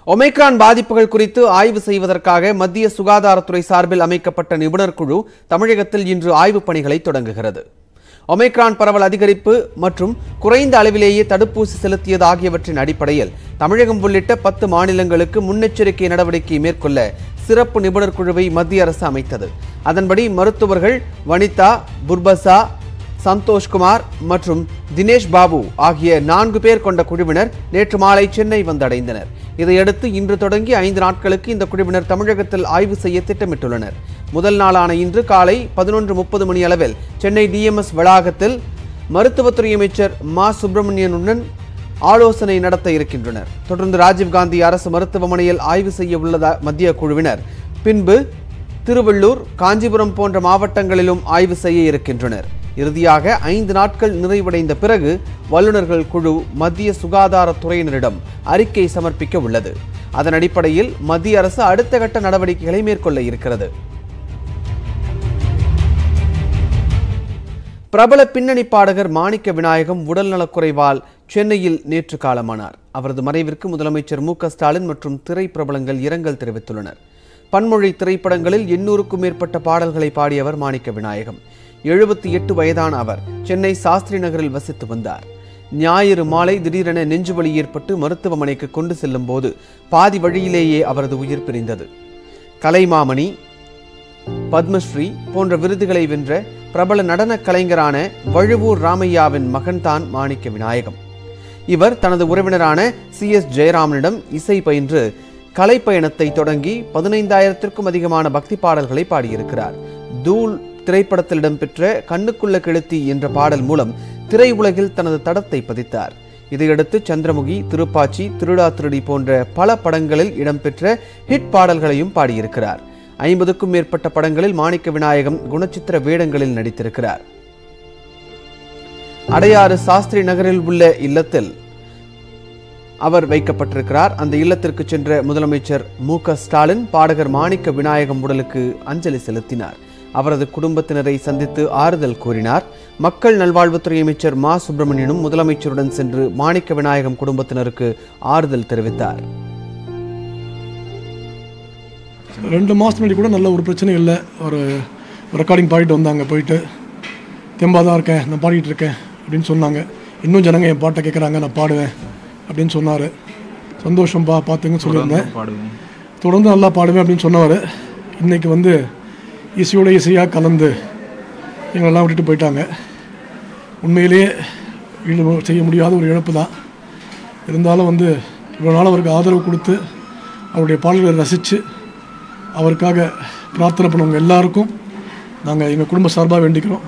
Omicron பாதிப்புகள் குறித்து ஆய்வு செய்வதற்காக மத்திய சுகாதாரத்துறை சார்பில் அமைக்கப்பட்ட நிபுணர் குழு தமிழகத்தில் இன்று ஆய்வுப் பணிகளை தொடங்குகிறது ஒமைக்ரான் பரவல் அதிகரிப்பு மற்றும் குறைந்த அளவிலேயே தடுப்பூசி செலுத்தியது ஆகியவற்றின் அடிப்படையில் தமிழகம் உள்ளிட்ட பத்து மாநிலங்களுக்கு முன்னெச்சரிக்கை நடவடிக்கை மேற்கொள்ள சிறப்பு நிபுணர் குழுவை மத்திய அரசு அமைத்தது அதன்படி மருத்துவர்கள் வனிதா புர்பசா சந்தோஷ்குமார் மற்றும் தினேஷ் பாபு ஆகிய நான்கு பேர் கொண்ட குழுவினர் நேற்று மாலை சென்னை வந்தடைந்தனர் இதையடுத்து இன்று தொடங்கி ஐந்து நாட்களுக்கு இந்த குழுவினர் தமிழகத்தில் ஆய்வு செய்ய திட்டமிட்டுள்ளனர் முதல் நாளான இன்று காலை பதினொன்று முப்பது மணி அளவில் சென்னை டிஎம்எஸ் வளாகத்தில் மருத்துவத்துறை அமைச்சர் மா சுப்பிரமணியனுடன் ஆலோசனை நடத்த இருக்கின்றனர் தொடர்ந்து ராஜீவ்காந்தி அரசு மருத்துவமனையில் ஆய்வு செய்ய உள்ளதா மத்திய குழுவினர் பின்பு திருவள்ளூர் காஞ்சிபுரம் போன்ற மாவட்டங்களிலும் ஆய்வு செய்ய இருக்கின்றனர் இறுதியாக ஐந்து நாட்கள் நிறைவடைந்த பிறகு வல்லுநர்கள் குழு மத்திய சுகாதாரத்துறையினரிடம் அறிக்கை சமர்ப்பிக்க உள்ளது அதன் அடிப்படையில் மத்திய அரசு அடுத்த கட்ட நடவடிக்கைகளை மேற்கொள்ள இருக்கிறது பிரபல பின்னணி பாடகர் மாணிக்க விநாயகம் உடல்நலக்குறைவால் சென்னையில் நேற்று காலமானார் அவரது மறைவிற்கு முதலமைச்சர் மு க ஸ்டாலின் மற்றும் திரை பிரபலங்கள் இரங்கல் தெரிவித்துள்ளனர் பன்மொழி திரைப்படங்களில் எண்ணூறுக்கும் மேற்பட்ட பாடல்களை பாடியவர் மாணிக்க விநாயகம் எழுபத்தி எட்டு வயதான அவர் சென்னை சாஸ்திரி நகரில் வசித்து வந்தார் ஞாயிறு மாலை திடீரென நெஞ்சுவலி ஏற்பட்டு மருத்துவமனைக்கு கொண்டு செல்லும் போது பாதி வழியிலேயே அவரது உயிர் பிரிந்தது கலைமாமணி பத்மஸ்ரீ போன்ற விருதுகளை வென்ற பிரபல நடன கலைஞரான வழுவூர் ராமையாவின் மகன்தான் மாணிக்க விநாயகம் இவர் தனது உறவினரான சி எஸ் ஜெயராமனிடம் இசை பயின்று கலைப்பயணத்தை தொடங்கி பதினைந்தாயிரத்திற்கும் அதிகமான பக்தி பாடல்களை பாடியிருக்கிறார் தூள் திரைப்படத்தில் இடம்பெற்ற கண்ணுக்குள்ள கிழத்தி என்ற பாடல் மூலம் திரையுலகில் தனது தடத்தை பதித்தார் இதையடுத்து சந்திரமுகி திருப்பாச்சி திருடா திருடி போன்ற பல படங்களில் இடம்பெற்ற ஹிட் பாடல்களையும் பாடியிருக்கிறார் ஐம்பதுக்கும் மேற்பட்ட படங்களில் மாணிக்க விநாயகம் குணச்சித்திர வேடங்களில் நடித்திருக்கிறார் அடையாறு சாஸ்திரி நகரில் உள்ள இல்லத்தில் அவர் வைக்கப்பட்டிருக்கிறார் அந்த இல்லத்திற்கு சென்ற முதலமைச்சர் மு க ஸ்டாலின் பாடகர் மாணிக்க விநாயகம் உடலுக்கு அஞ்சலி செலுத்தினார் அவரது குடும்பத்தினரை சந்தித்து ஆறுதல் கூறினார் மக்கள் நல்வாழ்வுத்துறை அமைச்சர் மா சுப்பிரமணியனும் முதலமைச்சருடன் சென்று மாணிக்க விநாயகம் குடும்பத்தினருக்கு ஆறுதல் தெரிவித்தார் ரெண்டு மாதம் முன்னாடி கூட நல்ல ஒரு பிரச்சனையும் இல்லை ஒரு ரெக்கார்டிங் பாடிட்டு வந்தாங்க போயிட்டு தெம்பாக தான் இருக்கேன் நான் பாடிட்டு இருக்கேன் அப்படின்னு சொன்னாங்க இன்னும் ஜனங்க என் பாட்டை கேட்குறாங்க நான் பாடுவேன் அப்படின்னு சொன்னார் சந்தோஷம்பா பார்த்துங்க சொல்லியிருந்தேன் தொடர்ந்து நல்லா பாடுவேன் அப்படின்னு சொன்னவர் இன்னைக்கு வந்து இசையோட இசையாக கலந்து எங்களெல்லாம் விட்டுட்டு போயிட்டாங்க உண்மையிலேயே ஈடு செய்ய முடியாத ஒரு இழப்பு தான் இருந்தாலும் வந்து இவ்வளோ நாள் அவருக்கு ஆதரவு கொடுத்து அவருடைய பாடல்களை ரசித்து அவருக்காக பிரார்த்தனை பண்ணவங்க எல்லாருக்கும் நாங்கள் எங்கள் குடும்ப சார்பாக வேண்டிக்கிறோம்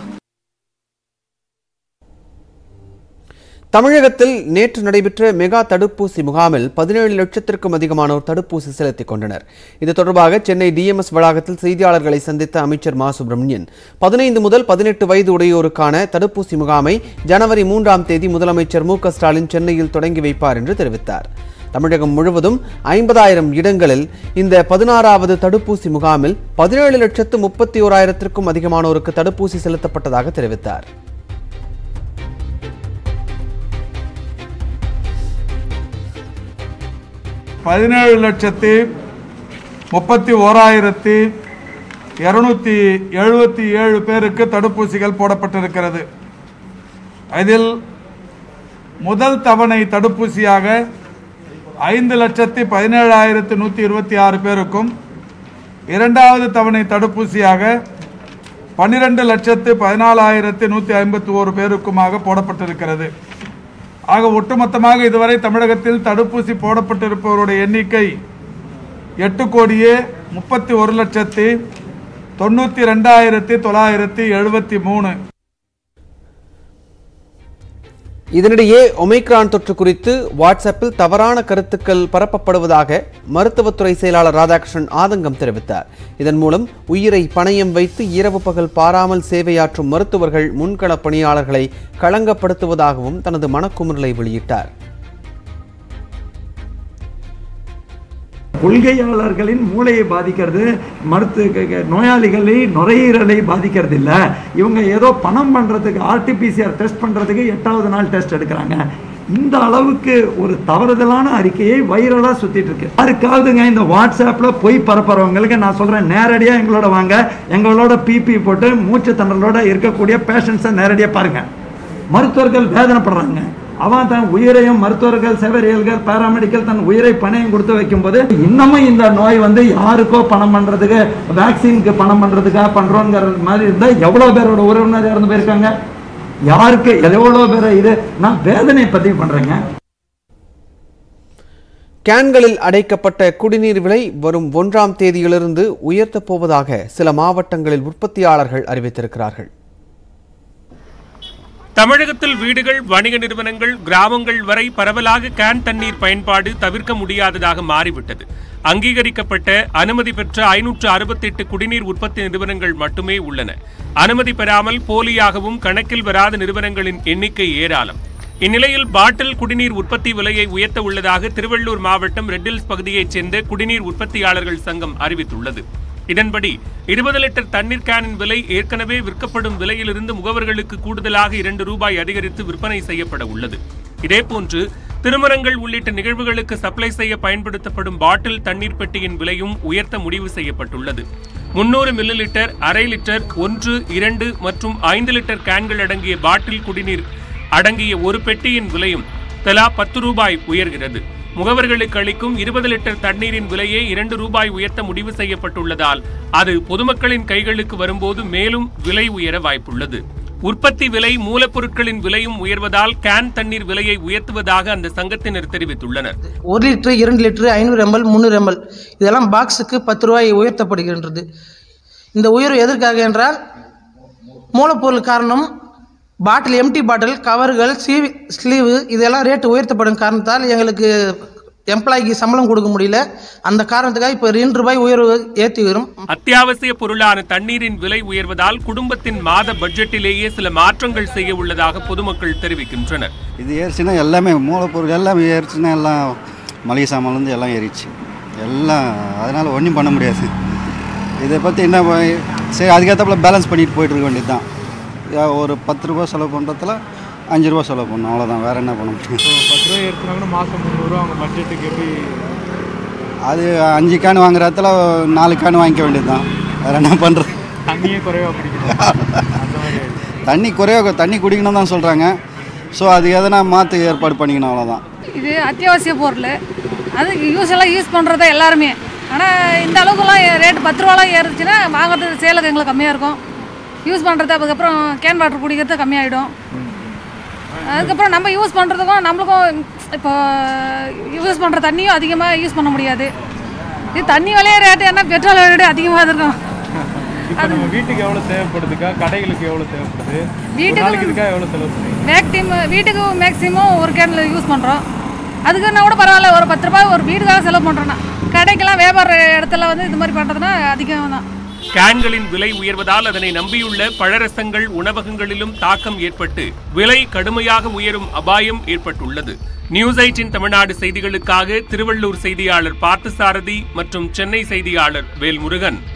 தமிழகத்தில் நேற்று நடைபெற்ற மெகா தடுப்பூசி முகாமில் பதினேழு லட்சத்திற்கும் அதிகமானோர் தடுப்பூசி செலுத்திக் கொண்டனர் இது தொடர்பாக சென்னை டிஎம்எஸ் வளாகத்தில் செய்தியாளர்களை சந்தித்த அமைச்சர் மா சுப்பிரமணியன் பதினைந்து முதல் பதினெட்டு வயது உடையோருக்கான தடுப்பூசி முகாமை ஜனவரி மூன்றாம் தேதி முதலமைச்சர் மு க ஸ்டாலின் சென்னையில் தொடங்கி வைப்பார் என்று தெரிவித்தார் தமிழகம் முழுவதும் ஐம்பதாயிரம் இடங்களில் இந்த பதினாறாவது தடுப்பூசி முகாமில் பதினேழு லட்சத்து முப்பத்தி ஓராயிரத்திற்கும் அதிகமானோருக்கு தடுப்பூசி செலுத்தப்பட்டதாக தெரிவித்தார் பதினேழு லட்சத்தி முப்பத்தி ஓராயிரத்தி இரநூத்தி எழுபத்தி ஏழு பேருக்கு தடுப்பூசிகள் போடப்பட்டிருக்கிறது இதில் முதல் தவணை தடுப்பூசியாக ஐந்து லட்சத்தி பதினேழாயிரத்தி நூற்றி இருபத்தி ஆறு பேருக்கும் இரண்டாவது தவணை தடுப்பூசியாக பன்னிரெண்டு லட்சத்து பதினாலாயிரத்தி நூற்றி ஐம்பத்தி ஓரு பேருக்குமாக போடப்பட்டிருக்கிறது ஆக ஒட்டுமொத்தமாக இதுவரை தமிழகத்தில் தடுப்பூசி போடப்பட்டிருப்பவருடைய எண்ணிக்கை எட்டு கோடியே முப்பத்தி ஒரு லட்சத்தி தொண்ணூற்றி ரெண்டாயிரத்தி தொள்ளாயிரத்தி எழுபத்தி மூணு இதனிடையே ஒமைக்ரான் தொற்று குறித்து வாட்ஸ்அப்பில் தவறான கருத்துக்கள் பரப்பப்படுவதாக மருத்துவத்துறை செயலாளர் ராதாகிருஷ்ணன் ஆதங்கம் தெரிவித்தார் இதன் மூலம் உயிரை பணயம் வைத்து இரவு பகல் பாராமல் சேவையாற்றும் மருத்துவர்கள் முன்களப் பணியாளர்களை களங்கப்படுத்துவதாகவும் தனது மனக்குமுறலை வெளியிட்டார் கொள்கையாளர்களின் மூளையை பாதிக்கிறது மருத்து க- க- நோயாளிகளை நுரையீரலை பாதிக்கிறது இல்ல இவங்க ஏதோ பணம் பண்றதுக்கு ஆர்டிபிசிஆர் டெஸ்ட் பண்றதுக்கு எட்டாவது நாள் டெஸ்ட் எடுக்கிறாங்க இந்த அளவுக்கு ஒரு தவறுதலான அறிக்கையை வைரலாக சுத்திட்டு இருக்கு யாருக்காவதுங்க இந்த வாட்ஸ்அப்பில் பொய் பரப்புறவங்களுக்கு நான் சொல்றேன் நேரடியாக எங்களோட வாங்க எங்களோட பிபி போட்டு மூச்சு திணறலோட இருக்கக்கூடிய பேஷண்ட்ஸை நேரடியாக பாருங்க மருத்துவர்கள் வேதனைப்படுறாங்க அவன் தன் உயிரையும் மருத்துவர்கள் செவரியல்கள் பாராமெடிக்கல் தன் உயிரை பணையும் கொடுத்து வைக்கும்போது இன்னமும் இந்த நோய் வந்து யாருக்கோ பணம் பண்றதுக்கு வேக்சினுக்கு பணம் பண்றதுக்காக பண்றோங்கிற மாதிரி இருந்தா எவ்வளவு பேரோட உறவினர் இறந்து போயிருக்காங்க யாருக்கு எவ்வளவு பேர் இது நான் வேதனை பதிவு பண்றேங்க கேன்களில் அடைக்கப்பட்ட குடிநீர் விலை வரும் ஒன்றாம் தேதியிலிருந்து உயர்த்தப் போவதாக சில மாவட்டங்களில் உற்பத்தியாளர்கள் அறிவித்திருக்கிறார்கள் தமிழகத்தில் வீடுகள் வணிக நிறுவனங்கள் கிராமங்கள் வரை பரவலாக கேன் தண்ணீர் பயன்பாடு தவிர்க்க முடியாததாக மாறிவிட்டது அங்கீகரிக்கப்பட்ட அனுமதி பெற்ற ஐநூற்று அறுபத்தெட்டு குடிநீர் உற்பத்தி நிறுவனங்கள் மட்டுமே உள்ளன அனுமதி பெறாமல் போலியாகவும் கணக்கில் வராத நிறுவனங்களின் எண்ணிக்கை ஏராளம் இந்நிலையில் பாட்டில் குடிநீர் உற்பத்தி விலையை உயர்த்த உள்ளதாக திருவள்ளூர் மாவட்டம் ரெட்டில்ஸ் பகுதியைச் சேர்ந்த குடிநீர் உற்பத்தியாளர்கள் சங்கம் அறிவித்துள்ளது இதன்படி இருபது லிட்டர் தண்ணீர் கேனின் விலை ஏற்கனவே விற்கப்படும் விலையிலிருந்து முகவர்களுக்கு கூடுதலாக இரண்டு ரூபாய் அதிகரித்து விற்பனை செய்யப்பட உள்ளது இதேபோன்று திருமணங்கள் உள்ளிட்ட நிகழ்வுகளுக்கு சப்ளை செய்ய பயன்படுத்தப்படும் பாட்டில் தண்ணீர் பெட்டியின் விலையும் உயர்த்த முடிவு செய்யப்பட்டுள்ளது முன்னூறு மில்லி லிட்டர் அரை லிட்டர் ஒன்று இரண்டு மற்றும் ஐந்து லிட்டர் கேன்கள் அடங்கிய பாட்டில் குடிநீர் அடங்கிய ஒரு பெட்டியின் விலையும் தலா பத்து ரூபாய் உயர்கிறது முகவர்களுக்கு அளிக்கும் இருபது லிட்டர் தண்ணீரின் விலையை இரண்டு ரூபாய் உயர்த்த முடிவு செய்யப்பட்டுள்ளதால் அது பொதுமக்களின் கைகளுக்கு வரும்போது மேலும் விலை உயர வாய்ப்புள்ளது உற்பத்தி விலை மூலப்பொருட்களின் விலையும் உயர்வதால் கேன் தண்ணீர் விலையை உயர்த்துவதாக அந்த சங்கத்தினர் தெரிவித்துள்ளனர் ஒரு லிட்டரு இரண்டு லிட்டரு ஐநூறு எம்எல் முந்நூறு எம்எல் இதெல்லாம் பாக்ஸுக்கு பத்து ரூபாய் உயர்த்தப்படுகின்றது இந்த உயர்வு எதற்காக என்றால் மூலப்பொருள் காரணம் பாட்டில் எம்டி பாட்டில் கவர்கள் சீவி ஸ்லீவு இதெல்லாம் ரேட்டு உயர்த்தப்படும் காரணத்தால் எங்களுக்கு எம்ப்ளாய்க்கு சம்பளம் கொடுக்க முடியல அந்த காரணத்துக்காக இப்போ ரெண்டு ரூபாய் உயர்வு ஏற்றி வரும் அத்தியாவசிய பொருளான தண்ணீரின் விலை உயர்வதால் குடும்பத்தின் மாத பட்ஜெட்டிலேயே சில மாற்றங்கள் செய்ய உள்ளதாக பொதுமக்கள் தெரிவிக்கின்றனர் இது ஏறிச்சுன்னா எல்லாமே மூலப்பொருள் எல்லாமே ஏறிச்சுன்னா எல்லாம் மளிகை சாமான்லேருந்து எல்லாம் ஏறிச்சு எல்லாம் அதனால் ஒன்றும் பண்ண முடியாது இதை பற்றி என்ன ப- சரி அதுக்கேற்றப்பல பேலன்ஸ் பண்ணிட்டு போயிட்டு இருக்க வேண்டியது தான் ஒரு பத்து ரூபா செலவு பண்ணுறதுல அஞ்சு ரூபா செலவு பண்ணணும் அவ்வளோதான் வேறு என்ன பண்ண முடியும் பத்து ரூபாய் எடுத்துனாங்கன்னா மாதம் முந்நூறுரூவா அவங்க பட்ஜெட்டுக்கு எப்படி அது அஞ்சு கேன் வாங்குற இடத்துல நாலு கேன் வாங்கிக்க வேண்டியது தான் வேறு என்ன பண்ணுறது தண்ணியே குறைவாக பிடிக்கணும் அந்த மாதிரி ஆயிடுச்சு. தண்ணி குறைய தண்ணி குடிக்கணும் தான் சொல்கிறாங்க ஸோ அது எதனா மாற்று ஏற்பாடு பண்ணிக்கணும் அவ்வளோதான் இது அத்தியாவசிய பொருள் அது யூஸ் எல்லாம் யூஸ் பண்ணுறத எல்லாருமே ஆனால் இந்த அளவுக்குலாம் ரேட்டு பத்து ரூபாலாம் ஏறுச்சுன்னா வாங்குறது சேலுக்கு எங்களுக்கு கம்மியாக இருக்கும் யூஸ் பண்ணுறது அதுக்கப்புறம் கேன் வாட்டர் குடிக்கிறது கம்மியாயிடும் அதுக்கப்புறம் நம்ம யூஸ் பண்ணுறதுக்கும் நம்மளுக்கும் இப்போ யூஸ் பண்ணுற தண்ணியும் அதிகமாக யூஸ் பண்ண முடியாது இது தண்ணி விலைய ரேட்டு என்ன பெட்ரோல் விட அதிகமாக இருக்கும் இப்போ நம்ம வீட்டுக்கு எவ்வளோ தேவைப்படுதுக்கா கடைகளுக்கு எவ்வளோ தேவைப்படுது ஒரு வீட்டுக்கு நாளைக்கு இதுக்காக எவ்வளோ செலவு பண்ணுவீங்க மேக்டிம் வீட்டுக்கு மேக்ஸிமம் ஒரு கேனில் யூஸ் பண்ணுறோம் அதுக்குன்னா கூட பரவாயில்ல ஒரு பத்து ரூபாய் ஒரு வீட்டுக்காக செலவு பண்ணுறோன்னா கடைக்கெல்லாம் வியாபார இடத்துல வந்து இது மாதிரி பண்ணுறதுனா அதிகம் தான் கேன்களின் விலை உயர்வதால் அதனை நம்பியுள்ள பழரசங்கள் உணவகங்களிலும் தாக்கம் ஏற்பட்டு விலை கடுமையாக உயரும் அபாயம் ஏற்பட்டுள்ளது நியூஸ் எயிட்டின் தமிழ்நாடு செய்திகளுக்காக திருவள்ளூர் செய்தியாளர் பார்த்தசாரதி மற்றும் சென்னை செய்தியாளர் வேல்முருகன்